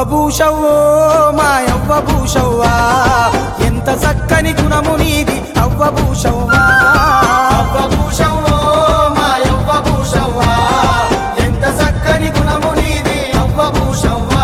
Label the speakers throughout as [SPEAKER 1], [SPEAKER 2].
[SPEAKER 1] భూషవ్వో మా యవ్వ భూషవ్వా ఎంత చక్కని గుణము నీది అవ్వ భూషవ్వా
[SPEAKER 2] అవ్వ భూషవ్వో మా యవ్వ భూషవ్వా ఎంత చక్కని గుణము నీది అవ్వ భూషవ్వా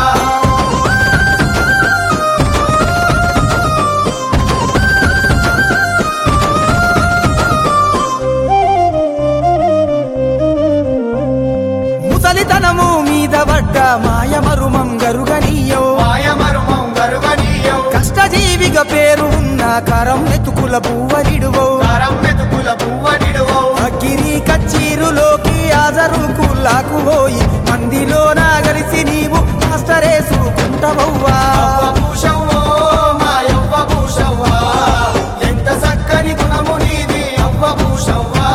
[SPEAKER 1] ముసలితనము మీద పడ్డ మాయమరుమం గరుగనీయో
[SPEAKER 2] మాయమర్మం గరువనీయం
[SPEAKER 1] కష్టజీవిగా పేరు ఉన్న కరం నెతుకుల పువ్వరిడువో
[SPEAKER 2] కరం మెతుకుల పువ్వనిడువో
[SPEAKER 1] అగ్గిరి కచ్చీరులోకి హాజరుకు లాకు పోయి మందిలో నాగలిసి నీవు మాస్టరేసుకుంటవవ్వా
[SPEAKER 2] అవ్వ భూషవ్వో మా యవ్వ భూషవ్వా ఎంత చక్కని గుణము నీది అవ్వ భూషవ్వా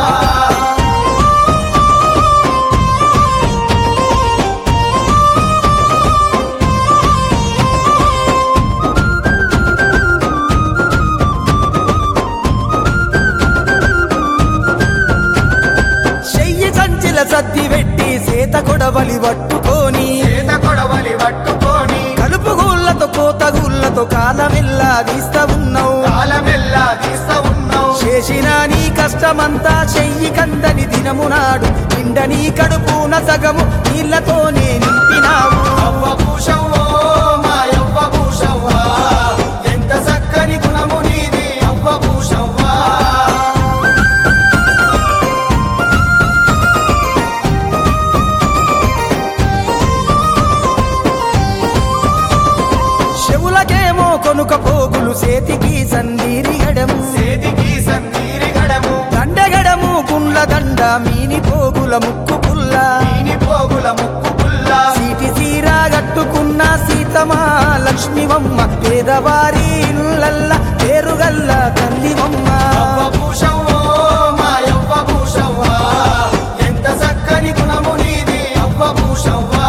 [SPEAKER 1] చెయ్యి సంచిల సత్తి పెట్టి సేత కొడవలి పట్టుకొని
[SPEAKER 2] చేత కొడవలి పట్టుకొని
[SPEAKER 1] కలుపు గుళ్ళతో కోత గుళ్ళతో కాలమెల్లా తీస్తా ఉన్నావు
[SPEAKER 2] కాలమెల్లా తీస్తా ఉన్నావు
[SPEAKER 1] చేసిన నీ కష్టమంతా చెయ్యి కందని దినము నాడు నిండ నీ కడుపున సగము నీళ్లతోనే నింపినావు
[SPEAKER 2] అవ్వ భూషవ్వో మా యవ్వ భూషవ్వా ఎంత చక్కని గుణము నీది అవ్వ భూషవ్వా
[SPEAKER 1] చెవులకేమో కొనుక పోగులు చేతికి సందీరిగడము
[SPEAKER 2] చేతికి సందీరి గడము
[SPEAKER 1] దండగడము గుండ్ల దండ మీని పోగుల ముక్కు పుల్ల
[SPEAKER 2] దీని పోగుల ముక్కు పుల్ల
[SPEAKER 1] సీటి సీరా గట్టుకున్న సీతమా లక్ష్మివమ్మ పేదవారి ఇళ్ళల్ల పేరుగల్ల తల్లివమ్మ
[SPEAKER 2] అవ్వ భూషవ్వో మా యవ్వ భూషవ్వా ఎంత చక్కని గుణము నీది అవ్వ భూషవ్వా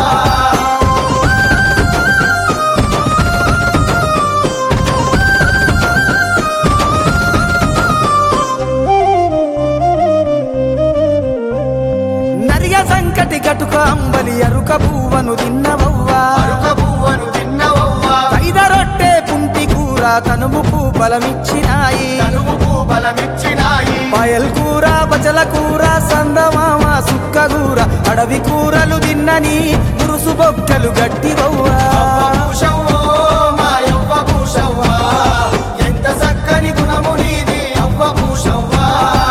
[SPEAKER 1] నరిగ సంకటి గటుక అంబలి అరుక పువ్వను తిన్నవవ్వా
[SPEAKER 2] అరుక పువ్వను తిన్నవవ్వా
[SPEAKER 1] ఐద రొట్టె పుంటి కూర తనుముకు బలమిచ్చినాయి
[SPEAKER 2] తనువుకు బలమిచ్చినాయి
[SPEAKER 1] పాయల్ కూర బజల కూర సందమామ సుక్క కూర అడవి కూరలు తిన్నని గురుసు బొక్కలు గట్టివవ్వా
[SPEAKER 2] అవ్వ భూషవ్వో మా యవ్వ భూషవ్వా ఎంత చక్కని గుణము నీది అవ్వ భూషవ్వా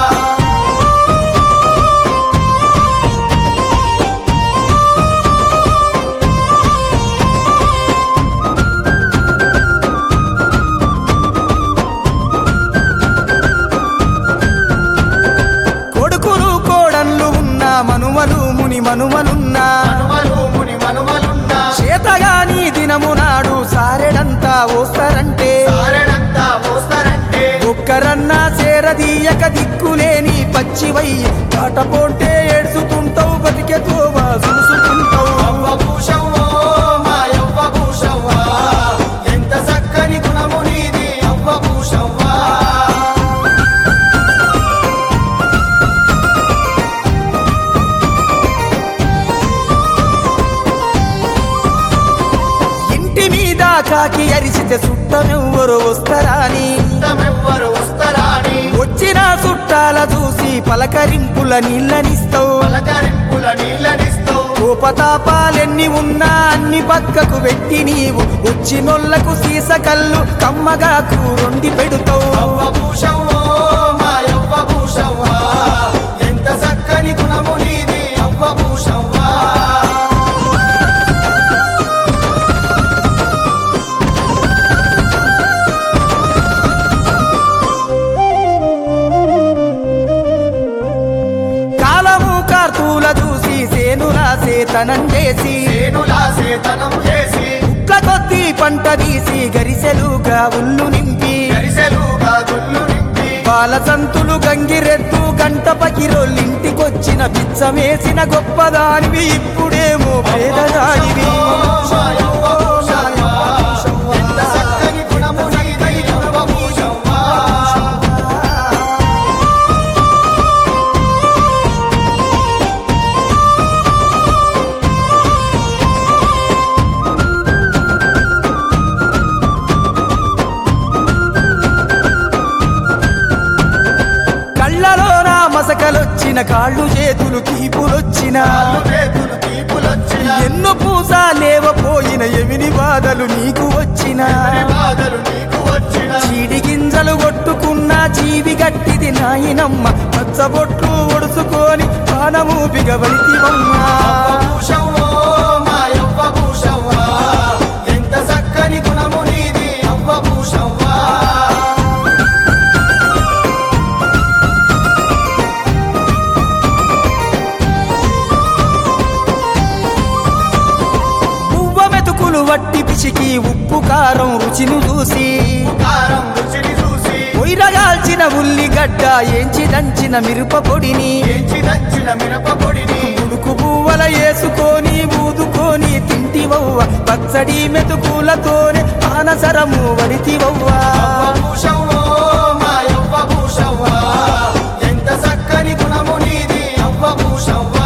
[SPEAKER 1] కొడుకులు కోడన్లు ఉన్న మనుమలు ముని మనుమలున్నా
[SPEAKER 2] మనుమలు ముని మనుమలున్నా
[SPEAKER 1] చేతగాని దినము నాడు సారెడంతా ఓస్తారంటే
[SPEAKER 2] సారెడంతా మోస్తారంటే
[SPEAKER 1] ఒక్కరన్నా చేరదీయక దిక్కులేని పచ్చివై పాటపోంటే ఏడ్చుతుంటావు బతికే తోవా చూసుకుంటావు
[SPEAKER 2] అవ్వ భూషవ్వో మా యవ్వ భూషవ్వా ఎంత చక్కని గుణము నీది అవ్వ భూషవ్వా
[SPEAKER 1] ఇంటి మీద కాకి అరిచితే చుట్టమెవ్వరు వస్తారాని
[SPEAKER 2] తమెవ్వరు వస్తరాని
[SPEAKER 1] వచ్చిన చుట్టాల చూసి పలకరింపుల నీళ్ళనిస్తావు
[SPEAKER 2] పలకరింపుల నీళ్ళనిస్తూ
[SPEAKER 1] కోపతాపాలెన్ని ఉన్నా అన్ని పక్కకు పెట్టి నీవు వచ్చినోళ్లకు సీస కళ్ళు కమ్మగా కూరొండి పెడుతావు
[SPEAKER 2] అవ్వ భూషవ్వో మా యవ్వ భూషవ్వా ఎంత చక్కని గుణము నీది అవ్వ భూషవ్వా
[SPEAKER 1] కాలము కార్తూల చూసి సేనుల సేతనం చేసి
[SPEAKER 2] సేనులా సేతనం చేసి
[SPEAKER 1] కుట్ల కొద్ది పంట తీసి గరిసెలుగా ఉల్లు నింపి
[SPEAKER 2] గరిసెలుగా గుళ్ళు నింపి
[SPEAKER 1] పాల సంతులు గంగిరెద్దు గంట పకిరోళ్ళింటికొచ్చిన పిచ్చమేసిన గొప్పదానివి ఇప్పుడేమో పేదదానివి
[SPEAKER 2] మా యవ్వ భూషవ్వా ఎంత చక్కని గుణము నీది యవ్వ భూషవ్వా
[SPEAKER 1] తీపులొచ్చిన కాళ్ళు చేతులు తీపులొచ్చిన
[SPEAKER 2] కాళ్ళు చేతులు తీపులొచ్చిన
[SPEAKER 1] ఎన్నో పూస లేవపోయిన ఎమిని బాధలు నీకు వచ్చిన
[SPEAKER 2] ఎవరి బాధలు నీకు వచ్చిన
[SPEAKER 1] చీడి గింజలు కొట్టుకున్న జీవి గట్టిది నాయనమ్మ పచ్చబొట్లు ఒడుచుకొని పానము బిగబడితివమ్మా
[SPEAKER 2] భూషవ్వో మా యవ్వ భూషవ్వా ఎంత చక్కని గుణము నీది అవ్వ భూషవ్వా
[SPEAKER 1] పువ్వ మెతుకులు వట్టి పిసికి ఉప్పు కారం రుచిని చూసి
[SPEAKER 2] కారం రుచిని చూసి
[SPEAKER 1] పొయ్యిరగాల్చిన ఉల్లిగడ్డ ఏంచి దంచిన మిరప పొడిని
[SPEAKER 2] ఏంచి దంచిన మిరప పొడిని
[SPEAKER 1] ఉడుకు పువ్వల వేసుకొని ఊదుకొని తింటివవ్వ పచ్చడి మెతుకులతోనే ఆనసరము వడితివవ్వా
[SPEAKER 2] అవ్వ భూషవ్వో మా యవ్వ భూషవ్వా ఎంత చక్కని గుణము నీది అవ్వ భూషవ్వా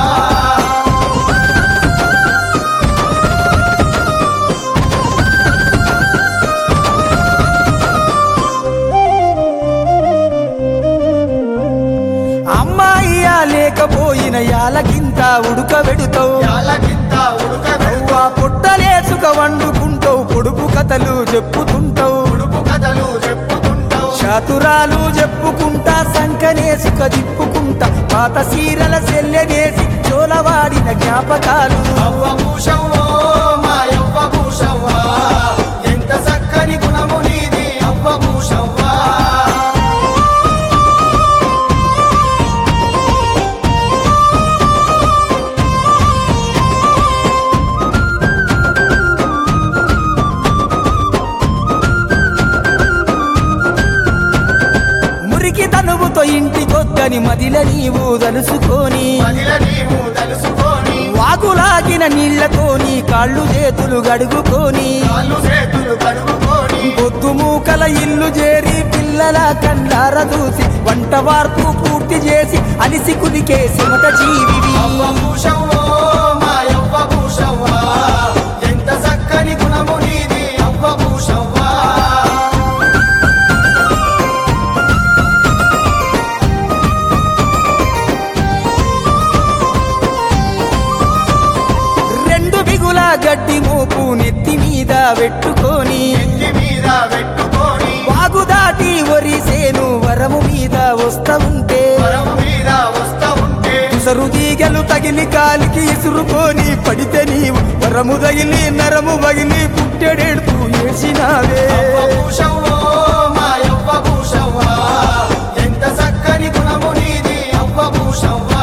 [SPEAKER 1] అమ్మాయియా లేకపోయిన యాలకింత ఉడకబెడుతావు
[SPEAKER 2] యాలకింత ఉడకబెవ్వ
[SPEAKER 1] అవ్వా పుట్టలేసుక వండుకుంటావు పొడుపు కథలు చెప్పుతుంటావు
[SPEAKER 2] ఉడుపు కథలు చెప్పుతుంటావు
[SPEAKER 1] చాతురాలు చెప్పుకుంటా సంకనేసుక దిప్పుకుంటా పాత సీరల సెల్లెనేసి చోలవాడిన జ్ఞాపకాలు
[SPEAKER 2] అవ్వ భూషవ్వో మా యవ్వ భూషవ్వా ఎంత చక్కని గుణము నీది అవ్వ భూషవ్వా
[SPEAKER 1] మురికి తనువుతో ఇంటికొద్దని మదిల నీవు తలుసుకొని
[SPEAKER 2] మదిల నీవు తెలుసుకొని
[SPEAKER 1] వాగులాగిన నీళ్లతోని కాళ్ళు చేతులు గడుగుకొని
[SPEAKER 2] కాళ్ళు చేతులు కడుగుకొని
[SPEAKER 1] పొద్దు మూకల ఇల్లు చేరి పిల్లల కండార చూసి వంట వార్పు పూర్తి చేసి అలిసి కుదికే సిమట జీవివి
[SPEAKER 2] అవ్వ భూషవ్వో మా యవ్వ భూషవ్వా ఎంత చక్కని గుణము నీది అవ్వ భూషవ్వా
[SPEAKER 1] రెండు బిగుల గడ్డి మోపు నెత్తి మీద పెట్టుకొని
[SPEAKER 2] ఇంటి మీద పెట్టుకొని
[SPEAKER 1] వాగు దాటి ఒరిసేను వరము మీద వస్తా ఉంటే
[SPEAKER 2] వరం మీద వస్తా ఉంటే
[SPEAKER 1] సరు తీగలు తగిలి కాలికి ఇసురుకొని పడితే నీవు వరము తగిలి నరము వగిలి పుట్టెడెడుతూ ఏసినావే
[SPEAKER 2] అవ్వ భూషవ్వో మా యవ్వ భూషవ్వా ఎంత చక్కని గుణము నీది అవ్వ భూషవ్వా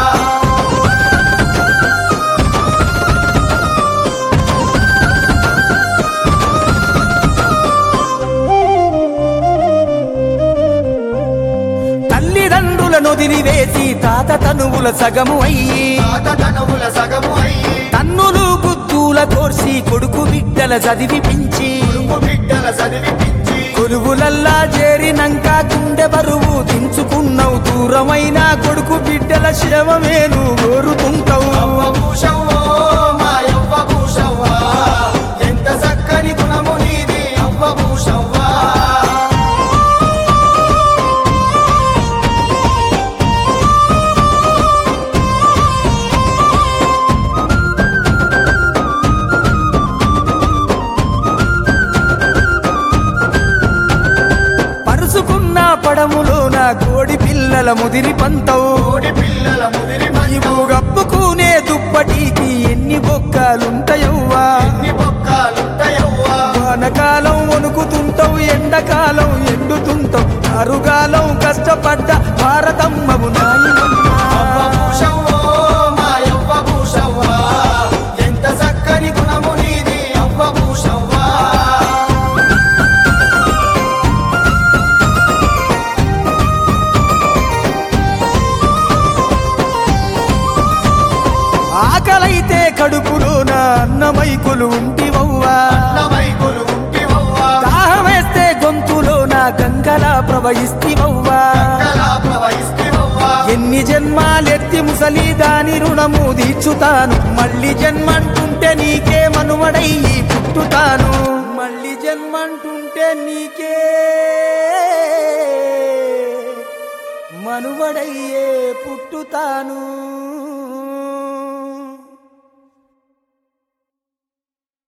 [SPEAKER 1] తల్లిదండ్రుల నొదిలివేసి తాత తనువుల సగము అయ్యి
[SPEAKER 2] తాత తనువుల సగము అయ్యి
[SPEAKER 1] తన్నులు గుద్దుల కోర్సి కొడుకు బిడ్డల చదివిపించి
[SPEAKER 2] కొడుకు బిడ్డల చదివిపించి
[SPEAKER 1] కొలువులల్లా చేరినంక గుండె బరువు దించుకున్నావు దూరమైన కొడుకు బిడ్డల శవమేను కోరుతుంటావు
[SPEAKER 2] అవ్వ భూషవ్వో మా యవ్వ భూషవ్వా ఎంత చక్కని గుణము నీది అవ్వ భూషవ్వా
[SPEAKER 1] పరుసుకున్న పడములోన కోడి పిల్లల ముదిరి పంతవు
[SPEAKER 2] కోడి పిల్లల ముదిరి
[SPEAKER 1] నీవు గప్పుకునే దుప్పటికి ఎన్ని బొక్కలుంటాయవ్వా
[SPEAKER 2] ఎన్ని బొక్కాలుంటాయవ్వా
[SPEAKER 1] వానకాలం వణుకుతుంటావు ఎండకాలం ఎండుతుంటావు అరుగాలం కష్టపడ్డ భారతమ్మవు నాయనమ్మ
[SPEAKER 2] అవ్వ భూషవ్వో మా యవ్వ భూషవ్వా ఎంత చక్కని గుణము నీది అవ్వ భూషవ్వా
[SPEAKER 1] ఆకలైతే కడుపులోన అన్నమైకులు ఉంటివవ్వా
[SPEAKER 2] అన్నమైకులు ఉంటివవ్వా
[SPEAKER 1] దాహమేస్తే గొంతులోన గంగలా ప్రవహిస్తివవ్వా
[SPEAKER 2] కలా ప్రవహిస్తివవ్వా
[SPEAKER 1] ఎన్ని జన్మాలెత్తి ముసలి దాని రుణము తీర్చుతాను మళ్ళీ జన్మంటుంటే నీకే మనుమడయ్యి పుట్టుతాను మళ్ళీ జన్మంటుంటే నీకే మనువడయ్యే పుట్టుతాను